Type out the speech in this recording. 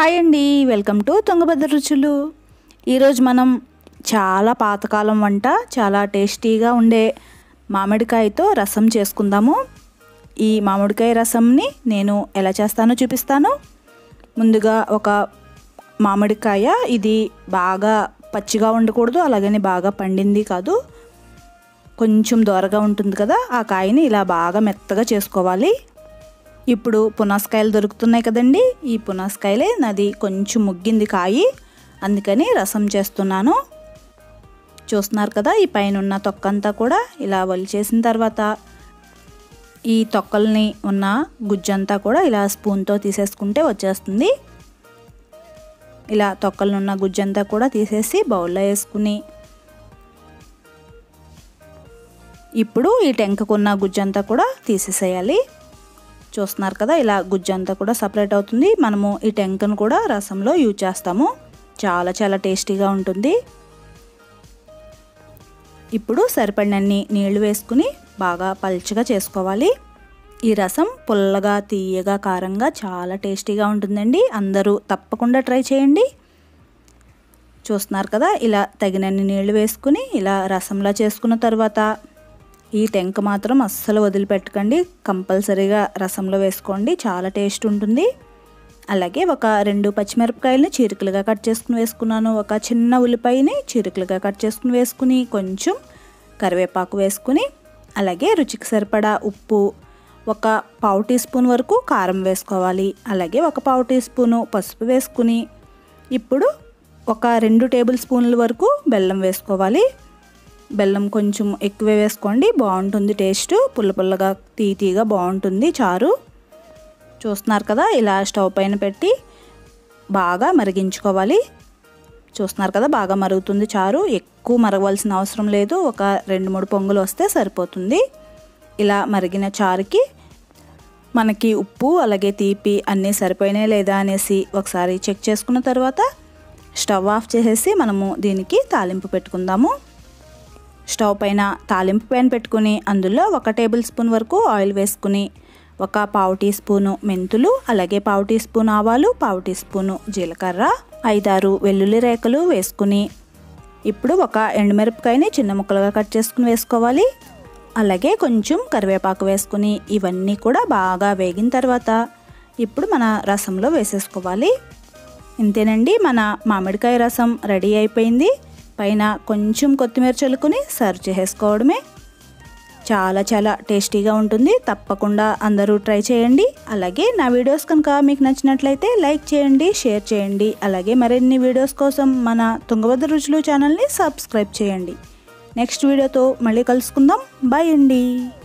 hi అండి welcome to Tungabhadra రుచులు ఈరోజు మనం చాలా పాతకాలం వంట చాలా టేస్టీగా ఉండే మామిడికాయతో రసం చేసుకుందాము ఈ మామిడికాయ రసంని నేను ఎలా చేస్తానో చూపిస్తాను ముందుగా ఒక మామిడికాయ ఇది బాగా పచ్చిగా ఉండకూడదు అలాగని బాగా పండింది కాదు కొంచెం దోరగా ఉంటుంది కదా ఆ కాయని ఇలా బాగా మెత్తగా చేసుకోవాలి ఇప్పుడు పునాసకాయలు దొరుకుతున్నాయి కదండి ఈ పునాసకాయలే నాది కొంచెం ముగ్గింది కాయి అందుకని రసం చేస్తున్నాను చూస్తున్నారు కదా ఈ పైన ఉన్న తొక్క అంతా కూడా ఇలా వలిచేసిన తర్వాత ఈ తొక్కల్ని ఉన్న గుజ్జంతా కూడా ఇలా స్పూన్తో తీసేసుకుంటే వచ్చేస్తుంది ఇలా తొక్కలనున్న గుజ్జంతా కూడా తీసేసి బౌల్లో వేసుకుని ఇప్పుడు ఈ టెంకకున్న గుజ్జంతా కూడా తీసేసేయాలి చూస్తున్నారు కదా ఇలా గుజ్జంతా కూడా సపరేట్ అవుతుంది మనము ఈ టెంకను కూడా రసంలో యూజ్ చేస్తాము చాలా చాలా టేస్టీగా ఉంటుంది ఇప్పుడు సరిపడినన్ని నీళ్లు వేసుకుని బాగా పల్చగా చేసుకోవాలి ఈ రసం పుల్లగా తీయగా కారంగా చాలా టేస్టీగా ఉంటుందండి అందరూ తప్పకుండా ట్రై చేయండి చూస్తున్నారు కదా ఇలా తగినన్ని నీళ్లు వేసుకుని ఇలా రసంలా చేసుకున్న తర్వాత ఈ టెంక మాత్రం అస్సలు వదిలిపెట్టకండి కంపల్సరీగా రసంలో వేసుకోండి చాలా టేస్ట్ ఉంటుంది అలాగే ఒక రెండు పచ్చిమిరపకాయలని చీరికలుగా కట్ చేసుకుని వేసుకున్నాను ఒక చిన్న ఉల్లిపాయని చీరికలుగా కట్ చేసుకుని వేసుకుని కొంచెం కరివేపాకు వేసుకుని అలాగే రుచికి సరిపడా ఉప్పు ఒక పావు టీ స్పూన్ వరకు కారం వేసుకోవాలి అలాగే ఒక పావు టీ స్పూను పసుపు వేసుకుని ఇప్పుడు ఒక రెండు టేబుల్ స్పూన్ల వరకు బెల్లం వేసుకోవాలి బెల్లం కొంచెం ఎక్కువ వేసుకోండి బాగుంటుంది టేస్ట్ పుల్ల పుల్లగా తీ తీగా బాగుంటుంది చారు చూస్తున్నారు కదా ఇలా స్టవ్ పైన పెట్టి బాగా మరిగించుకోవాలి చూస్తున్నారు కదా బాగా మరుగుతుంది చారు ఎక్కువ మరగవలసిన అవసరం లేదు ఒక రెండు మూడు పొంగులు వస్తే సరిపోతుంది ఇలా మరిగిన చారుకి మనకి ఉప్పు అలాగే తీపి అన్నీ సరిపోయినాయి లేదా అనేసి ఒకసారి చెక్ చేసుకున్న తర్వాత స్టవ్ ఆఫ్ చేసేసి మనము దీనికి తాలింపు పెట్టుకుందాము స్టవ్ పైన తాలింపు ప్యాన్ పెట్టుకుని అందులో ఒక టేబుల్ స్పూన్ వరకు ఆయిల్ వేసుకుని ఒక పావు టీ స్పూను మెంతులు అలాగే పావు టీ స్పూన్ ఆవాలు పావు టీ స్పూను జీలకర్ర ఐదారు వెల్లుల్లి రేకలు వేసుకుని ఇప్పుడు ఒక ఎండుమిరపకాయని చిన్న ముక్కలుగా కట్ చేసుకుని వేసుకోవాలి అలాగే కొంచెం కరివేపాకు వేసుకుని ఇవన్నీ కూడా బాగా వేగిన తర్వాత ఇప్పుడు మన రసంలో వేసేసుకోవాలి ఇంతేనండి మన మామిడికాయ రసం రెడీ అయిపోయింది పైన కొంచెం కొత్తిమీర చల్లుకుని సర్వ్ చేసేసుకోవడమే చాలా చాలా టేస్టీగా ఉంటుంది తప్పకుండా అందరూ ట్రై చేయండి అలాగే నా వీడియోస్ కనుక మీకు నచ్చినట్లయితే లైక్ చేయండి షేర్ చేయండి అలాగే మరిన్ని వీడియోస్ కోసం మన తుంగభద్ర రుచులు ఛానల్ని సబ్స్క్రైబ్ చేయండి నెక్స్ట్ వీడియోతో మళ్ళీ కలుసుకుందాం బాయ్ అండి